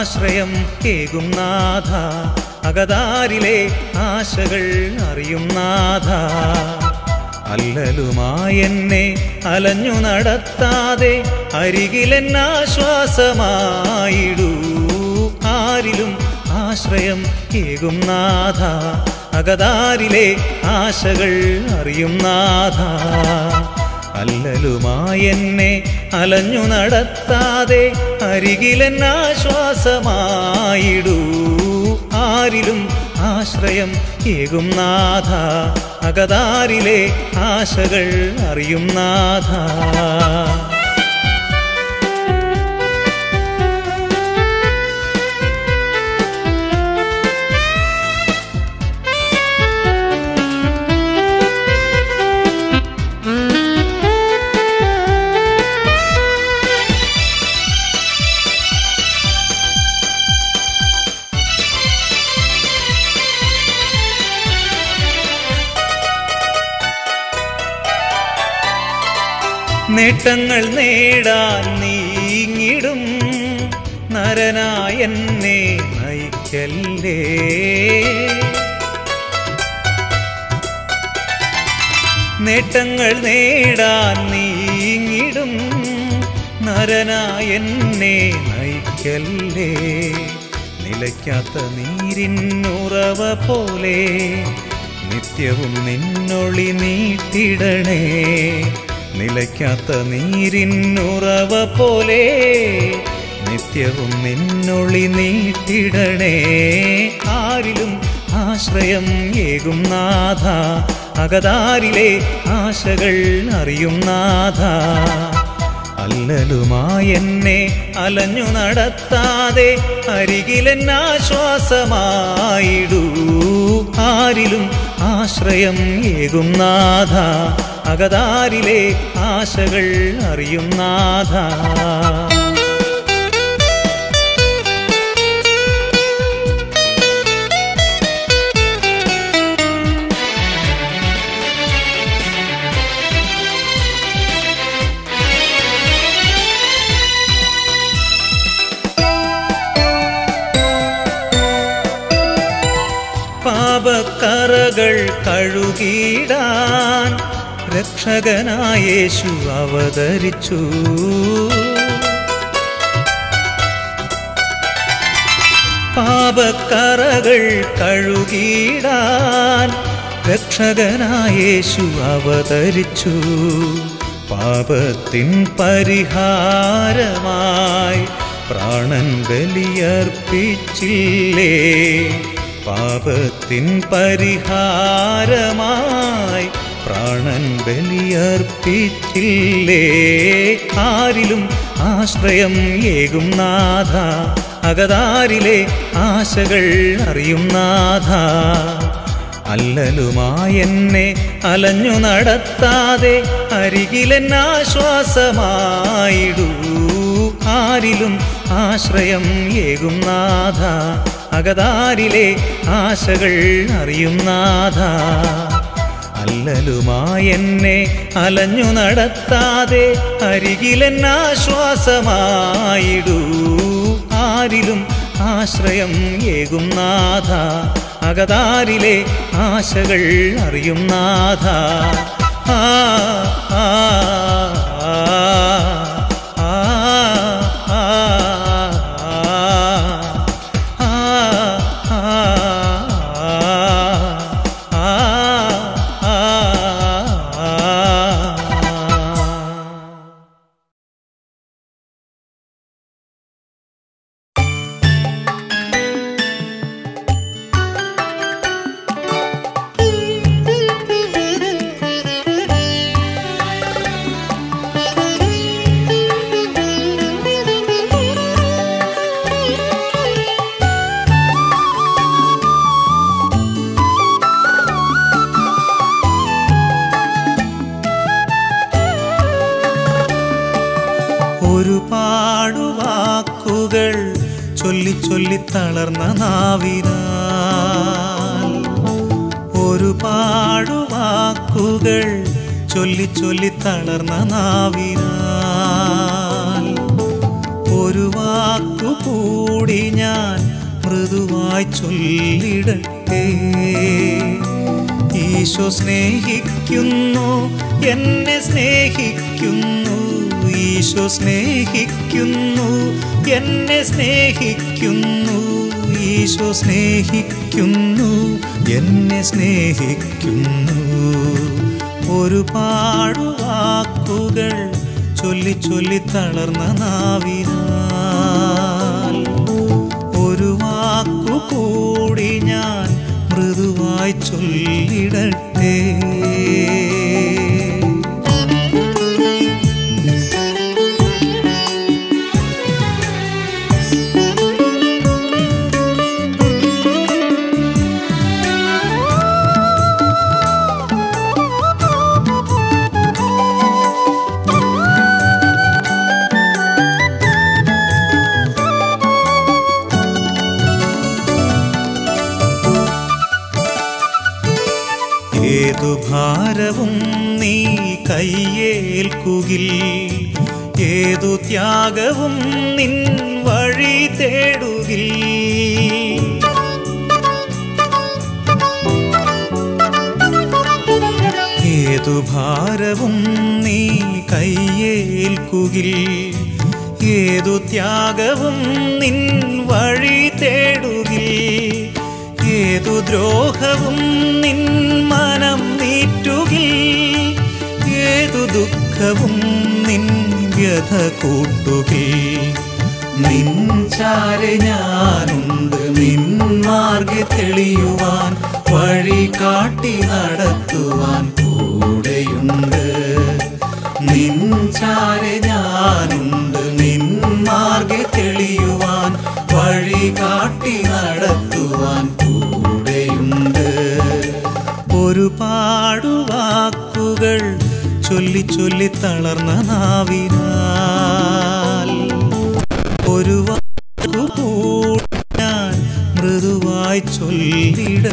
ആശ്രയം കേകും നാഥ അകതാരിലെ ആശകൾ അറിയും നാഥ അല്ലലുമായെന്നെ അലഞ്ഞു നടത്താതെ അരികിലെന്നാശ്വാസമായിടൂ ആരിലും ആശ്രയം കേകും നാഥ അകതാരിലെ ആശകൾ അറിയും നാഥ അല്ലലുമായെന്നെ അലഞ്ഞു നടത്താതെ അരികിലെന്നാശ്വാസമായിടൂ ആരിലും ആശ്രയം ഏകും നാഥ അകതാരിലെ ആശകൾ അറിയും നാഥ നേട്ടങ്ങൾ നേടാൻ നീങ്ങിടും നരനായെന്നെ നയിക്കല്ലേ നേട്ടങ്ങൾ നേടാൻ നീങ്ങിടും നരനായെന്നെ നയിക്കല്ലേ നിലയ്ക്കാത്ത നീരിന്നുറവ പോലെ നിത്യവും നിന്നൊളി നീട്ടിടണേ നിലയ്ക്കാത്ത നീരിന്നുറവ പോലെ നിത്യവും നിന്നൊളി നീട്ടിടണേ ആരിലും ആശ്രയം ഏകും നാഥ അകതാരിലെ ആശകൾ അറിയും നാഥ അല്ലലുമായെന്നെ അലഞ്ഞു നടത്താതെ അരികിലെന്നാശ്വാസമായിടൂ ആരിലും ആശ്രയം ഏകും നാഥ അകതാരിലെ ആശകൾ അറിയും നാഥ പാപക്കറകൾ കഴുകിടാൻ രക്ഷകനായേശു അവതരിച്ചു പാപക്കറകൾ കഴുകിടാൻ രക്ഷകനായേശു അവതരിച്ചു പാപത്തിൻ പരിഹാരമായി പ്രാണൻ ബലിയർപ്പിച്ചില്ലേ പാപത്തിൻ പരിഹാരമായി പ്രാണൻ ബലിയർപ്പിച്ചില്ലേ ആരിലും ആശ്രയം ഏകും നാഥ അകതാരിലെ ആശകൾ അറിയും നാഥ അല്ലലുമായെന്നെ അലഞ്ഞു നടത്താതെ അരികിലെന്നാശ്വാസമായിടൂ ആരിലും ആശ്രയം ഏകും നാഥ അകതാരിലെ ആശകൾ അറിയും നാഥ അല്ലലുമായെന്നെ അലഞ്ഞു നടത്താതെ അരികിലെന്നാശ്വാസമായിടൂ ആരിലും ആശ്രയം ഏകും നാഥ അകതാരിലെ ആശകൾ അറിയും നാഥ ആ ആ ആ ആ ആ ഒരുപാടു വാക്കുകൾ ചൊല്ലി ചൊല്ലി തളർന്ന നാവിനാൽ ഒരുപാടു വാക്കുകൾ ചൊല്ലി ചൊല്ലി തളർന്ന നാവിനാൽ ഒരു വാക്ക് വാക്കുകൂടി ഞാൻ മൃദുവായി ചൊല്ലിടട്ടെ ഈശോ സ്നേഹിക്കുന്നു എന്നെ സ്നേഹിക്കുന്നു ഈശോ സ്നേഹിക്കുന്നു എന്നെ സ്നേഹിക്കുന്നു ഈശോ സ്നേഹിക്കുന്നു എന്നെ സ്നേഹിക്കുന്നു ഒരുപാട് വാക്കുകൾ ചൊല്ലി ചൊല്ലി തളർന്ന നാവിനാൽ ഒരു വാക്കു കൂടി ഞാൻ മൃദുവായി ചൊല്ലിടട്ടെ ഏതു ഭാരവും നീ കയ്യേൽക്കുകിൽ ഏതു ത്യാഗവും നിൻ വഴി തേടുകിൽ ഏതു ഭാരവും നീ കയ്യേൽക്കുകിൽ ഏതു ത്യാഗവും നിൻ വഴി തേടുകിൽ ഏതു ദ്രോഹവും നിൻ മനം നീറ്റുകിൽ ഏതു ദുഃഖവും നിൻ വ്യഥ കൂട്ടുകിൽ നിൻ ചാരെ ഞാനുണ്ട് നിൻ മാർഗെ തെളിയുവാൻ വഴി കാട്ടി നടത്തുവാൻ കൂടെയുണ്ട് നിൻ ചാരെ ഞാനുണ്ട് നിൻ മാർഗെ തെളിയുവാൻ വഴി കാട്ടി നടത്തുവാൻ കൂടെയുണ്ട് ഒരുപാട് വാക്കുകൾ ചൊല്ലി ചൊല്ലി തളർന്ന നാവിനാൽ ഒരു വാക്കു കൂടി ഞാൻ മൃദുവായി ചൊല്ലിട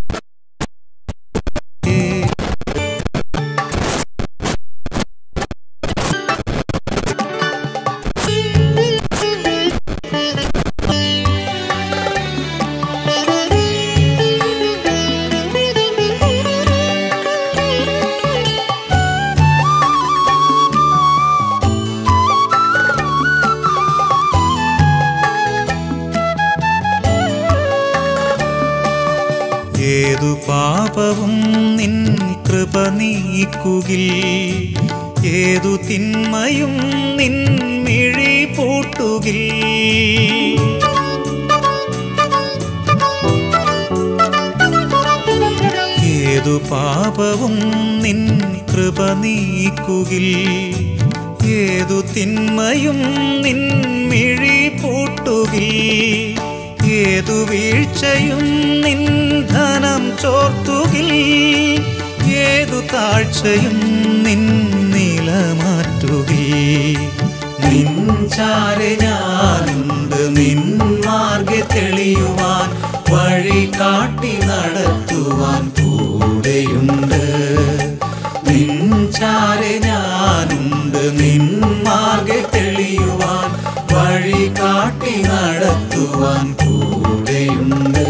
ഏതു പാപവും നിൻ കൃപ നീക്കുകിൽ ഏതു തിന്മയും നിൻ മിഴി പൂട്ടുകിൽ ഏതു പാപവും നിൻ കൃപ നീക്കുകിൽ ഏതു തിന്മയും നിൻ മിഴി പൂട്ടുകിൽ ഏതു വീഴ്ചയും നിൻ ധനം ചോർത്തുകിൽ ഏതു താഴ്ചയും നിൻ നില മാറ്റുകിൽ നിൻ ചാരെ ഞാനുണ്ട് നിൻ മാർഗെ തെളിയുവാൻ വഴി കാട്ടി നടത്തുവാൻ കൂടെയുണ്ട് നിൻ ചാരെ ഞാനുണ്ട് നിൻ മാർഗെ തെളിയുവാൻ വഴി കാട്ടി നടത്തുവാൻ കൂടെയുണ്ട്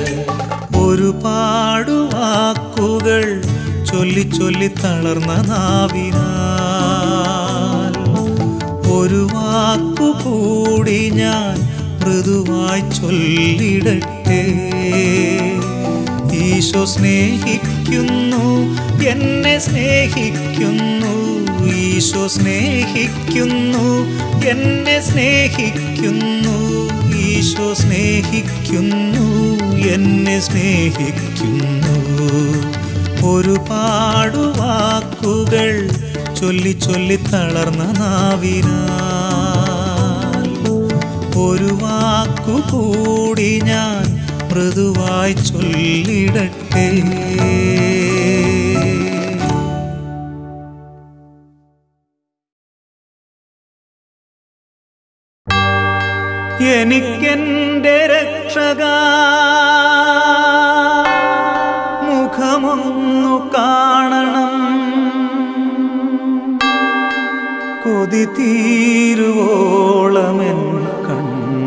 ഒരുപാട് വാക്കുകൾ ചൊല്ലി ചൊല്ലി തളർന്ന നാവിനാൽ ഒരു വാക്കു കൂടി ഞാൻ മൃദുവായി ചൊല്ലിടട്ടെ ഈശോ സ്നേഹിക്കുന്നു എന്നെ സ്നേഹിക്കുന്നു ഈശോ സ്നേഹിക്കുന്നു എന്നെ സ്നേഹിക്കുന്നു ഈശോ സ്നേഹിക്കുന്നു എന്നെ സ്നേഹിക്കുന്നു ഒരുപാട് വാക്കുകൾ ചൊല്ലി ചൊല്ലി തളർന്ന നാവിനാൽ ഒരു വാക്കു കൂടി ഞാൻ മൃദുവായി ചൊല്ലിടട്ടെ എനിക്കെന്റെ രക്ഷക മുഖമൊന്നു കാണണം കൊതി തീരുവോളമെൻ കണ്ണു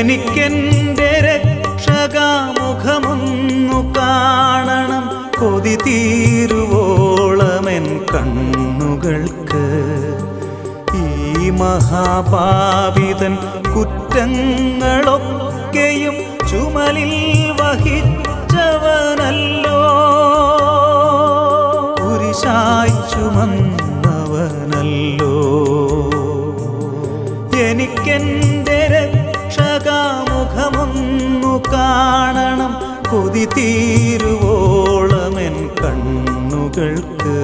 എനിക്കെന്റെ രക്ഷകാമുഖമൊന്നു കാണണം കൊതി തീരുവോളമെൻ കണ്ണുകൾക്ക് ഈ മഹാപാപിതൻ കുറ്റങ്ങളൊക്കെയും ചുമലിൽ വഹിച്ചവനല്ലോ കുരിശായി ചുമന്നവനല്ലോ എനിക്കെന്റെ രക്ഷകാമുഖമൊന്നു കാണണം കൊതി തീരുവോളമെൻ കണ്ണുകൾക്ക്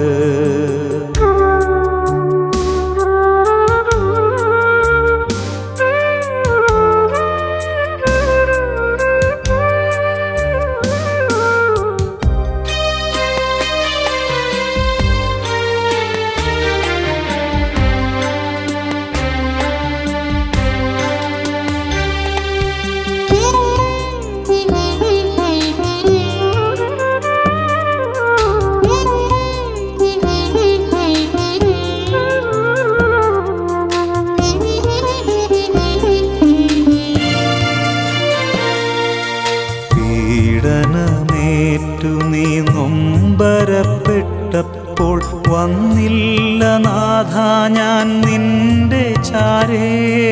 പീഡനമേറ്റു നീ നൊമ്പരപ്പെട്ടപ്പോൾ വന്നില്ല നാഥ ഞാൻ നിന്റെ ചാരേ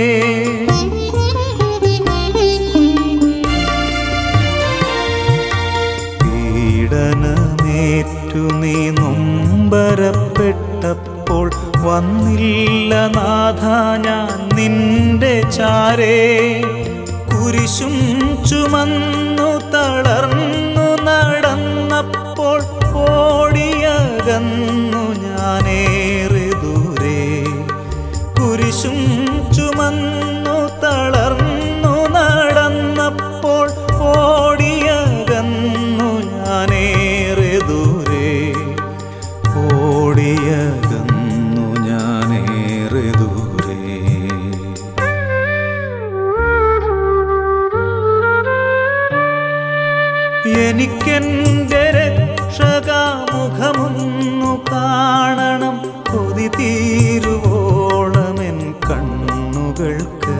പീഡനമേറ്റു നീ നൊമ്പരപ്പെട്ടപ്പോൾ വന്നില്ല നാഥ ഞാൻ നിന്റെ ചാരേ കുരിശും ചുമന്നു തളർന്നു നടന്നപ്പോൾ ഓടിയകന്നു ഞാനേറെ ദൂരെ കുരിശും ചുമന്നു തളർന്നു നടന്നപ്പോൾ ഓടിയകന്നു ഞാനേറെ ദൂരെ ഓടിയകന്നു ഞാനേറെ ദൂരെ എനിക്കെന്റെ രക്ഷകാമുഖമൊന്നു കാണണം കൊതി തീരുവോളമെൻ കണ്ണുകൾക്ക്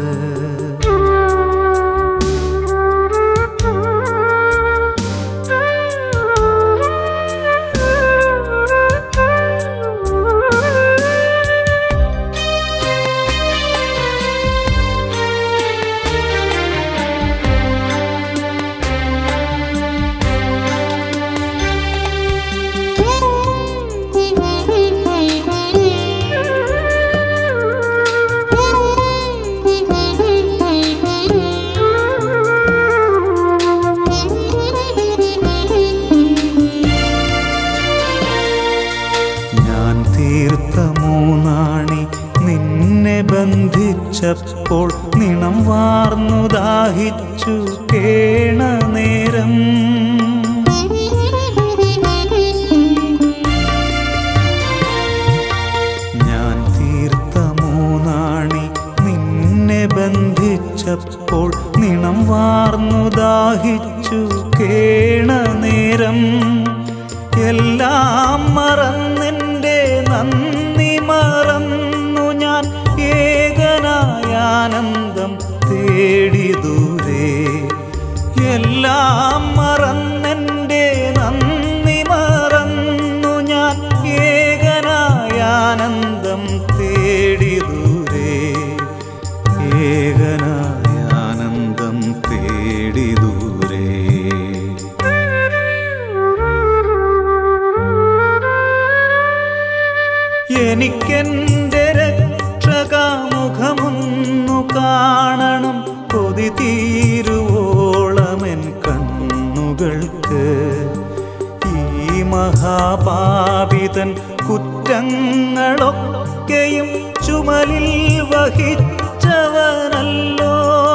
ഞാൻ തീർത്ത മൂന്നാണി നിന്നെ ബന്ധിച്ചപ്പോൾ നിണം വാർന്നു ദാഹിച്ചു കേണ നേരം ഞാൻ തീർത്ത മൂന്നാണി നിന്നെ ബന്ധിച്ചപ്പോൾ നിണം വാർന്നു ദാഹിച്ചു കേണ നേരം എല്ലാം മറന്നെൻ്റെ നന്ദി മറന്നു ഞാൻ ഏകനായ ആനന്ദം തേടി ദൂരെ എല്ലാം മറന്നെൻ്റെ നന്ദി മറന്നു ഞാൻ ഏകനായ ആനന്ദം തേടി ദൂരെ ഏകനായ ആനന്ദം തേടി ദൂരെ എനിക്കെന്റെ രക്ഷകാമുഖമൊന്നു കാണണം കൊതി തീരുവോളമെൻ കണ്ണുകൾക്ക് ഈ മഹാപാപിതൻ കുറ്റങ്ങളൊക്കെയും ചുമലിൽ വഹിച്ചവനല്ലോ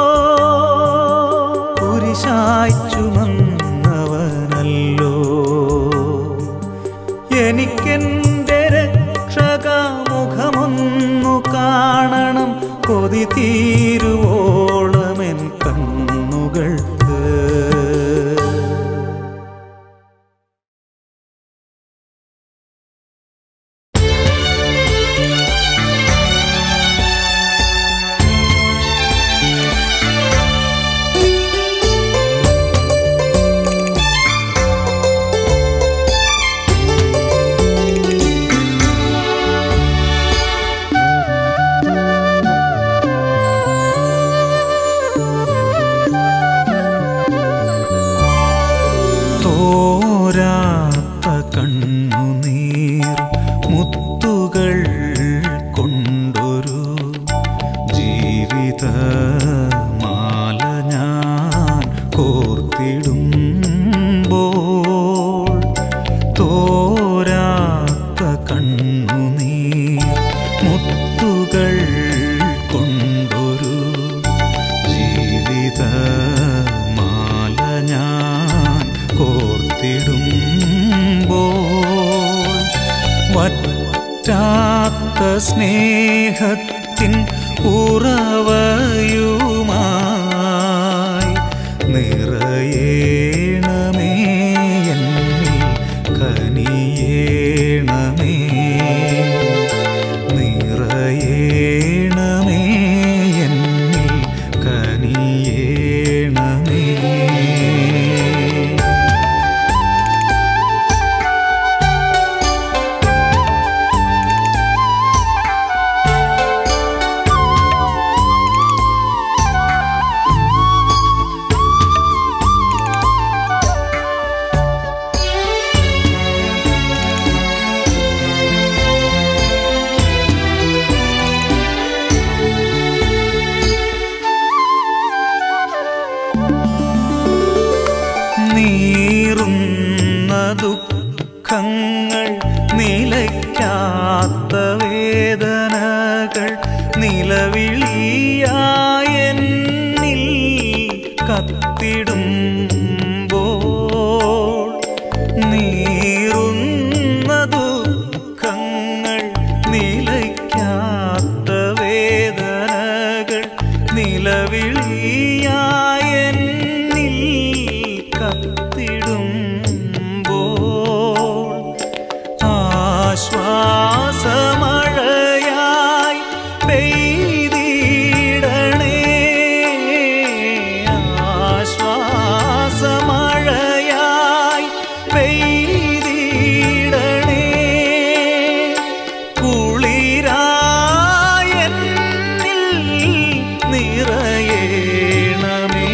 കുരിശായി ചുമന്നവനല്ലോ എനിക്കെന്റെ രക്ഷകാമുഖമൊന്നു കാണണം കൊതി തീരുവോളമെൻ കണ്ണുകൾക്ക് ും വറ്റാത്ത സ്നേഹത്തിൻ ഉറവയുമായി നിറയേണമേ എന്നിൽ കനിയേണമേ നിറയേണമേ എന്നിൽ കനിയേണമേ നീറുന്ന ദുഃഖങ്ങൾ നിലയ്ക്കാത്ത വേദനകൾ നിലവിളിയായെന്നിൽ കത്തിടുമ്പോൾ നീറുന്ന ദുഃഖങ്ങൾ നിലയ്ക്കാത്ത വേദനകൾ നിലവിളിയായെന്നിൽ കത്തിടുമ്പോൾ ആശ്വാസമഴയായി പെയ്തിടണേ ആശ്വാസമഴയായി പെയ്തിടണേ കുളിരായെന്നിൽ നിറയേണമേ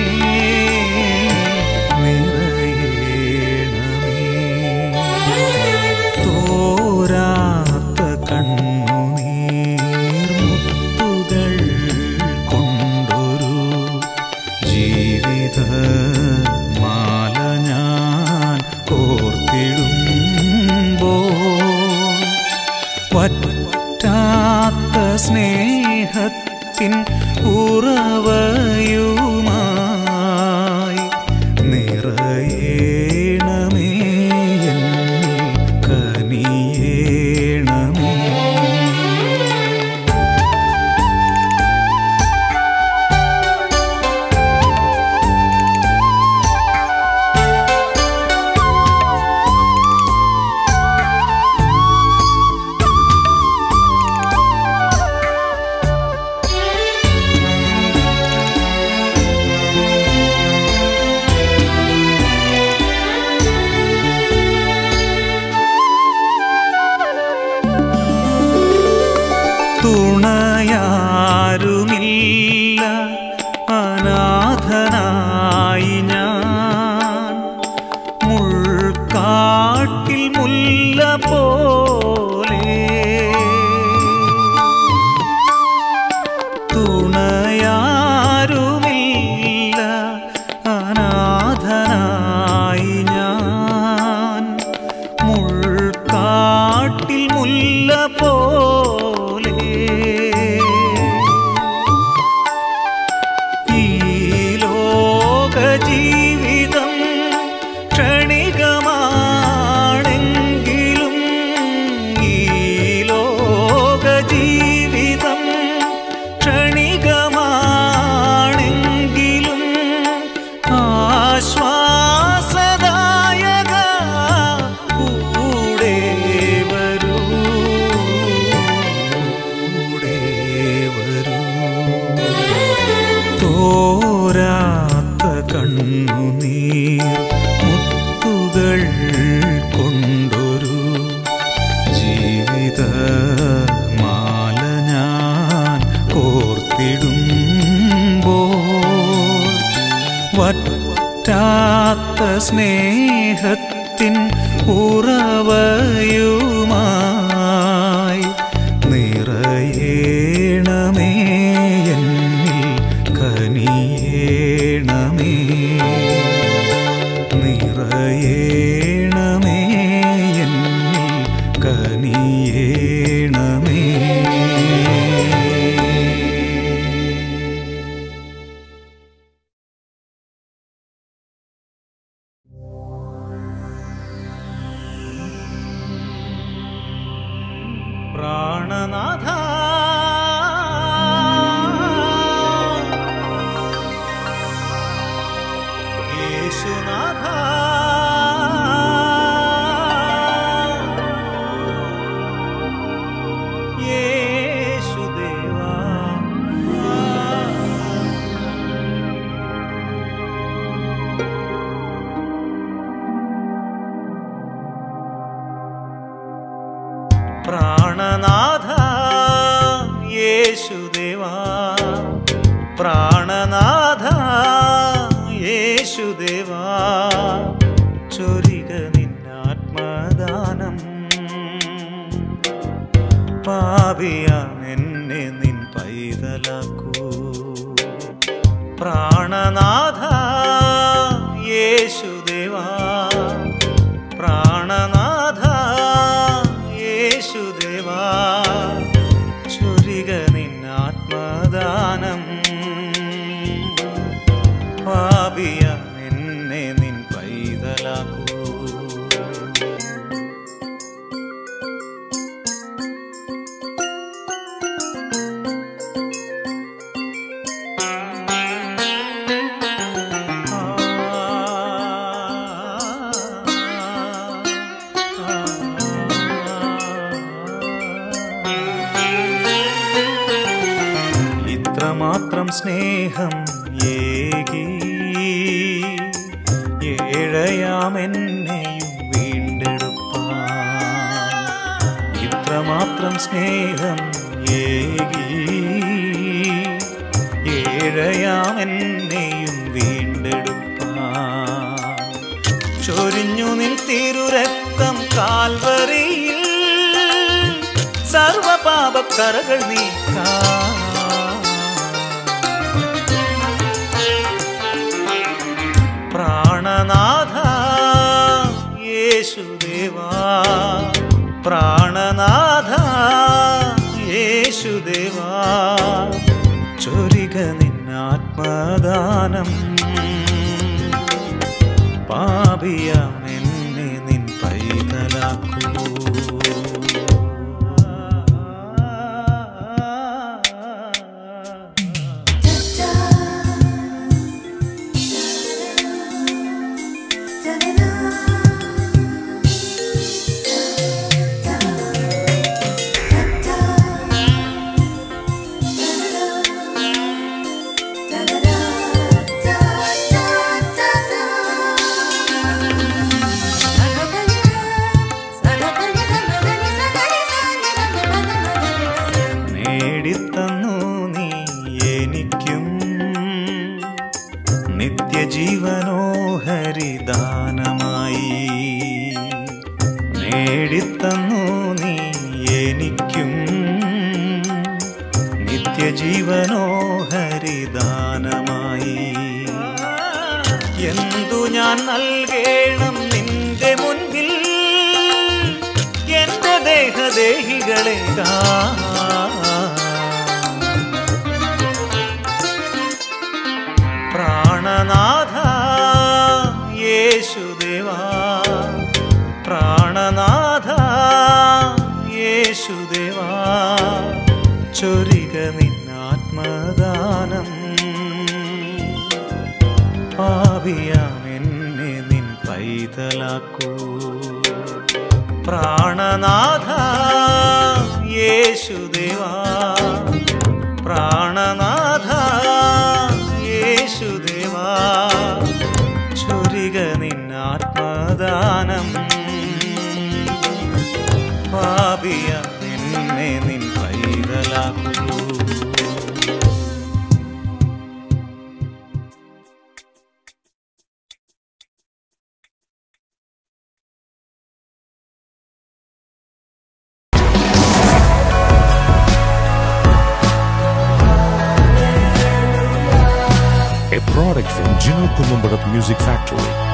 നിറയേണമേ തോരാത്ത കണ്ണുനീർ മുത്തുകൾ കൊണ്ടൊരു ജീവിത മാല ഞാൻ കോർത്തിടുമ്പോൾ വറ്റാത്ത സ്നേഹത്തിൻ ഉറവയുമായി നിറയേണമേ എന്നിൽ കനിയേണമേ തുണയാരുമില്ല അനാഥനായി ഞാൻ മുൾക്കാട്ടിൽ മുല്ല പോലെ തുണയാരുമില്ല അനാഥനായി ഞാൻ മുൾക്കാട്ടിൽ മുല്ല പോലെ ഈ ലോക ജീവിതം ക്ഷണികമാണെങ്കിലും ഈ ലോക ജീവിതം ക്ഷണികമാണെങ്കിലും ആശ്വാസദായക കൂടെ വരൂ കൂടെ വരൂ തോരാത്ത കണ്ണുനീർ മുത്തുകൾ കൊണ്ടൊരു ജീവിത മാല ഞാൻ കോർത്തിടുമ്പോൾ വറ്റാത്ത സ്നേഹത്തിൻ ഉറവയുമായി നിറയേണമേ എന്നിൽ കനിയേണമേ നിറയേണമേ എന്നിൽ കനിയേണമേ പ്രാണനാഥ യേശുദേവാ പ്രാണനാഥ യേശുദേവാ ചൊരിക നിന്നാത്മദാനം പാപിയാം എന്നെ നിൻ പൈതലാക്കൂ പ്രാണനാഥ യേശുദേവാ പ്രാണനാഥ യേശുദേവാ ചുരിക നിന്നാത്മദാനം പാപിയ എന്നെ നിൻ പൈതലാക്കൂ ഇത്രമാത്രം സ്നേഹം ഏകി ഏഴയാമെന്നെയും വീണ്ടെടുപ്പാൻ ഇത്രമാത്രം സ്നേഹം ഏകി ഏഴയാമെന്നെയും വീണ്ടെടുപ്പാൻ ചൊരിഞ്ഞു നിൻ തിരുരക്തം കാൽവരിയിൽ സർവപാപക്കറകൾ നീക്കാം പ്രാണനാഥ യേശുദേവാ പ്രാണനാഥ യേശുദേവാ ചൊരിക നിന്നാത്മദാനം പാപിയാം എന്നെ നിൻ പൈതലാക്കൂ നേടിത്തന്നു നീ എനിക്കും നിത്യജീവനോ ഹരിദാനമായി നേടിത്തന്നു നീ എനിക്കും നിത്യജീവനോ ഹരിദാനമായി എന്തു ഞാൻ നൽകേണം നിന്റെ മുൻപിൽ എന്റെ ദേഹദേഹികളെ പ്രാണനാഥ യേശുദേവാ പ്രാണനാഥ യേശുദേവാ ചൊരിക നിന്നാത്മദാനം പാപിയാം എന്നെ നിൻ പൈതലാക്കൂ പ്രാണനാഥ യേശുദേവാ പ്രാണനാഥ യേശുദേവാ ചൊരിക നിന്നാത്മദാനം പാപിയ എന്നെ നിൻ പൈതലാക്കൂ a product from Gino Columbarat Music Factory.